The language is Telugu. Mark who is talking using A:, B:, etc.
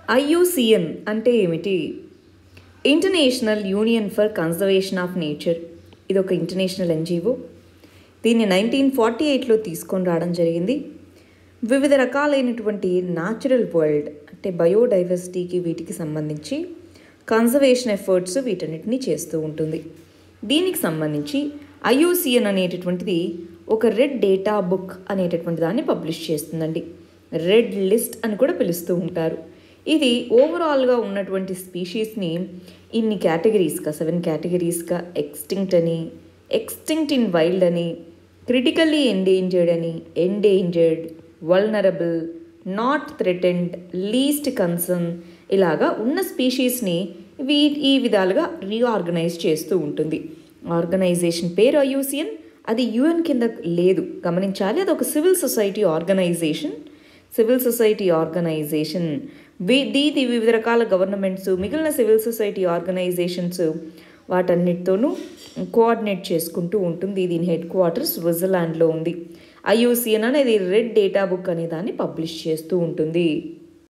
A: ఐయుసిఎన్ అంటే ఏమిటి international union for conservation of nature ఇది ఒక ఇంటర్నేషనల్ ఎన్జిఓ దీన్ని నైన్టీన్ ఫార్టీ ఎయిట్లో తీసుకొని రావడం జరిగింది వివిధ రకాలైనటువంటి న్యాచురల్ వరల్డ్ అంటే బయోడైవర్సిటీకి వీటికి సంబంధించి కన్జర్వేషన్ ఎఫర్ట్స్ వీటన్నిటిని చేస్తూ ఉంటుంది దీనికి సంబంధించి ఐఓసిఎన్ అనేటటువంటిది ఒక రెడ్ డేటా బుక్ అనేటటువంటి దాన్ని పబ్లిష్ చేస్తుందండి రెడ్ లిస్ట్ అని కూడా పిలుస్తూ ఉంటారు ఇది ఓవరాల్గా ఉన్నటువంటి స్పీషీస్ని ఇన్ని కేటగిరీస్గా సెవెన్ కేటగిరీస్గా ఎక్స్టింక్ట్ అని ఎక్స్టింక్ట్ ఇన్ వైల్డ్ అని క్రిటికల్లీ ఎండేంజర్డ్ అని endangered vulnerable not threatened least concern ఇలాగా ఉన్న స్పీషీస్ని వీ ఈ విధాలుగా రీఆర్గనైజ్ చేస్తూ ఉంటుంది ఆర్గనైజేషన్ పేరు ఐయూసియన్ అది యుఎన్ కింద లేదు గమనించాలి అది ఒక civil society organisation civil society organisation వి దీది వివిధ రకాల గవర్నమెంట్స్ మిగిలిన సివిల్ సొసైటీ ఆర్గనైజేషన్స్ వాటన్నిటితోనూ కోఆర్డినేట్ చేసుకుంటూ ఉంటుంది దీని హెడ్ క్వార్టర్స్ స్విట్జర్లాండ్లో ఉంది ఐఓసిఎన్ అనేది రెడ్ డేటా బుక్ అనే దాన్ని పబ్లిష్ చేస్తూ ఉంటుంది